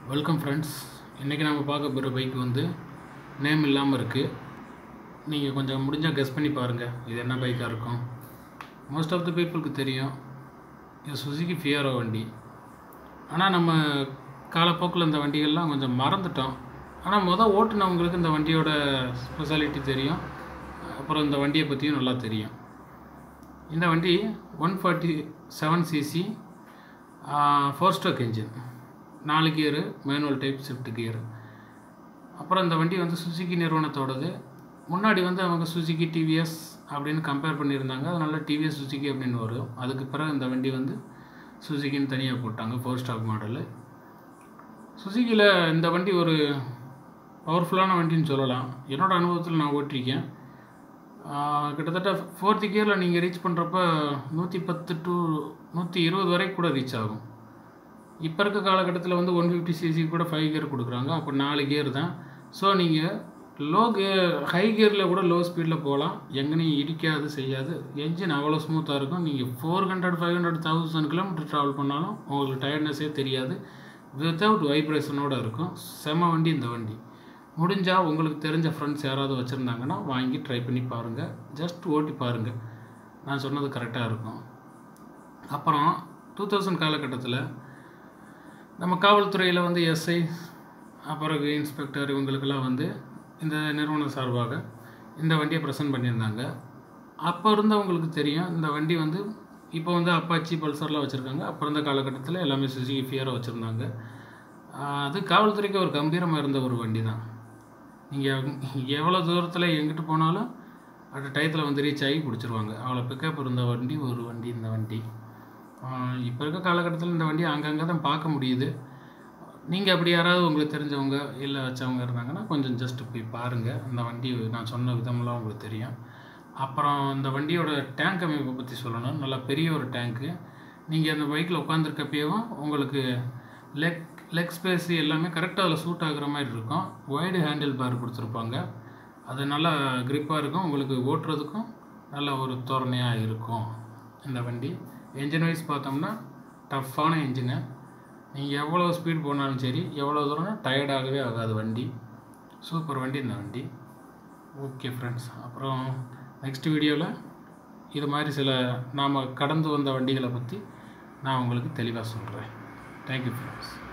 welcome friends இன்றைக்கி நம்ம பார்க்க போகிற பைக் வந்து நேம் இல்லாமல் இருக்குது நீங்கள் கொஞ்சம் முடிஞ்சால் கெஸ் பண்ணி பாருங்கள் இது என்ன பைக்காக இருக்கும் மோஸ்ட் ஆஃப் த பீப்புளுக்கு தெரியும் இது சுசுகி ஃபியாரோ வண்டி ஆனால் நம்ம காலப்போக்கில் இந்த வண்டிகள்லாம் கொஞ்சம் மறந்துட்டோம் ஆனால் மொதல் ஓட்டுனவங்களுக்கு இந்த வண்டியோட ஸ்பெஷாலிட்டி தெரியும் அப்புறம் இந்த வண்டியை பற்றியும் நல்லா தெரியும் இந்த வண்டி one forty seven CC four stroke engine நாலு gear manual type shift gear அப்புறம் இந்த வண்டி வந்து சுசுகி நிறுவனத்தோடது முன்னாடி வந்து அவங்க சுசுகி டிவிஎஸ் அப்படின்னு கம்பேர் பண்ணியிருந்தாங்க அதனால டிவிஎஸ் சுசுகி அப்படின்னு வரும் அதுக்கு பிறகு இந்த வண்டி வந்து சுசுகின்னு தனியாக போட்டாங்க ஃபோர் ஸ்டாக் மாடலு சுசுகியில் இந்த வண்டி ஒரு பவர்ஃபுல்லான வண்டின்னு சொல்லலாம் என்னோடய அனுபவத்தில் நான் ஓட்டியிருக்கேன் ஆஹ் கிட்டத்தட்ட ஃபோர்த்து கியரில் நீங்கள் ரீச் பண்ணுறப்ப நூற்றி பத்து டு நூற்றி இருபது வரைக்கும் கூட ரீச் ஆகும் இப்போ இருக்க காலகட்டத்தில் வந்து ஒன் ஃபிஃப்டி சிசி கூட ஃபைவ் கியர் கொடுக்குறாங்க அப்போ நாலு கியர் தான் ஸோ நீங்கள் லோ கியர் ஹை கியரில் கூட லோ ஸ்பீடில் போகலாம் எங்கேயும் இடிக்காது செய்யாது என்ஜின் அவ்வளோ ஸ்மூத்தாக இருக்கும் நீங்கள் four hundred five hundred thousand kilometre travel பண்ணாலும் உங்களுக்கு டயர்ட்னஸே தெரியாது வித்தவுட் வைப்ரேஷனோடு இருக்கும் செம வண்டி இந்த வண்டி முடிஞ்சால் உங்களுக்கு தெரிஞ்ச ஃப்ரெண்ட்ஸ் யாராவது வச்சுருந்தாங்கன்னா வாங்கி ட்ரை பண்ணி பாருங்கள் ஜஸ்ட் ஓட்டி பாருங்கள் நான் சொன்னது கரெக்டாக இருக்கும் அப்புறம் டூ தௌசண்ட் காலகட்டத்தில் நம்ம காவல்துறையில் வந்து எஸ்ஐ அப்புறம் இன்ஸ்பெக்டர் இவங்களுக்கெல்லாம் வந்து இந்த நிறுவனம் சார்பாக இந்த வண்டியை ப்ரெசென்ட் பண்ணியிருந்தாங்க அப்போ இருந்தவங்களுக்கு தெரியும் இந்த வண்டி வந்து இப்போ வந்து அப்பாச்சி பல்சர்லாம் வச்சுருக்காங்க அப்போ இருந்த காலகட்டத்தில் எல்லாமே சுசுகி ஃபியராக வச்சுருந்தாங்க அது காவல்துறைக்கு ஒரு கம்பீரமாக இருந்த ஒரு வண்டி தான் நீங்கள் எவ்வளோ தூரத்தில் எங்கிட்டு போனாலும் அட் டயத்தில் வந்து ரீச் ஆகி பிடிச்சிருவாங்க அவ்வளோ பிக்கப் இருந்த வண்டி ஒரு வண்டி இந்த வண்டி இப்போ இருக்க காலகட்டத்தில் இந்த வண்டி அங்கங்கே தான் பார்க்க முடியுது நீங்கள் அப்படி யாராவது உங்களுக்கு தெரிஞ்சவங்க இல்லை வச்சவங்க இருந்தாங்கன்னா கொஞ்சம் ஜஸ்ட் போய் பாருங்கள் இந்த வண்டி நான் சொன்ன விதமெல்லாம் உங்களுக்கு தெரியும் அப்புறம் இந்த வண்டியோட டேங்க் அமைப்பை பற்றி சொல்லணும் நல்லா பெரிய ஒரு டேங்க்கு நீங்கள் அந்த பைக்கில் உட்காந்துருக்கப்பயும் உங்களுக்கு லெக் லெக் ஸ்பேஸ் எல்லாமே கரெக்டாக அதில் சூட் ஆகுற மாதிரி இருக்கும் ஒய்டு ஹேண்டில் பார் கொடுத்துருப்பாங்க அது நல்லா க்ரிப்பாக இருக்கும் உங்களுக்கு ஓட்டுறதுக்கும் நல்ல ஒரு தோரணையாக இருக்கும் இந்த வண்டி என்ஜின் வைஸ் பார்த்தோம்னா டஃப்பான என்ஜினு நீங்கள் எவ்வளோ ஸ்பீட் போனாலும் சரி எவ்வளோ தூரம்னா டயர்டாகவே ஆகாது வண்டி சூப்பர் வண்டி இந்த வண்டி ஓகே ஃப்ரெண்ட்ஸ் அப்புறம் நெக்ஸ்ட் வீடியோவில் இது மாதிரி சில நாம் கடந்து வந்த வண்டிகளை பற்றி நான் உங்களுக்கு தெளிவாக சொல்கிறேன் தேங்க்யூ ஃப்ரெண்ட்ஸ்